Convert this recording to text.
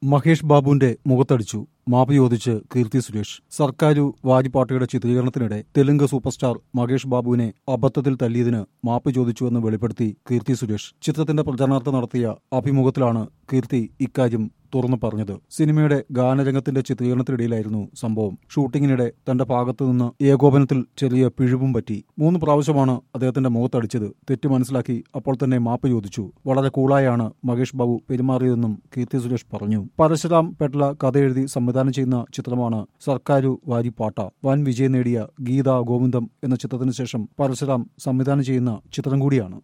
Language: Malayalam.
മഹേഷ് ബാബുവിന്റെ മുഖത്തടിച്ചു മാപ്പ് ചോദിച്ച് കീർത്തി സുരേഷ് സർക്കാരു വാരിപ്പാട്ടുകളുടെ ചിത്രീകരണത്തിനിടെ തെലുങ്ക് സൂപ്പർ സ്റ്റാർ മഹേഷ് ബാബുവിനെ അബദ്ധത്തിൽ തല്ലിയതിന് മാപ്പ് ചോദിച്ചുവെന്ന് വെളിപ്പെടുത്തി കീർത്തി സുരേഷ് ചിത്രത്തിന്റെ പ്രചരണാർത്ഥം നടത്തിയ അഭിമുഖത്തിലാണ് കീർത്തി ഇക്കാര്യം തുറന്നു പറഞ്ഞത് സിനിമയുടെ ഗാനരംഗത്തിന്റെ ചിത്രീകരണത്തിനിടയിലായിരുന്നു സംഭവം ഷൂട്ടിങ്ങിനിടെ തന്റെ ഭാഗത്തു നിന്ന് ഏകോപനത്തിൽ ചെറിയ പിഴിവും പറ്റി മൂന്ന് പ്രാവശ്യമാണ് അദ്ദേഹത്തിന്റെ മുഖത്തടിച്ചത് തെറ്റ് മനസ്സിലാക്കി അപ്പോൾ തന്നെ മാപ്പ് ചോദിച്ചു വളരെ കൂളായാണ് മഹേഷ് ബാബു പെരുമാറിയതെന്നും കീർത്തി സുരേഷ് പറഞ്ഞു പരശുരാം പെട്ല കഥ എഴുതി സംവിധാനം ചെയ്യുന്ന ചിത്രമാണ് സർക്കാരു വാരിപ്പാട്ട വൻ വിജയം നേടിയ ഗീത ഗോവിന്ദം എന്ന ചിത്രത്തിന് ശേഷം പരശുരാം സംവിധാനം ചെയ്യുന്ന ചിത്രം കൂടിയാണ്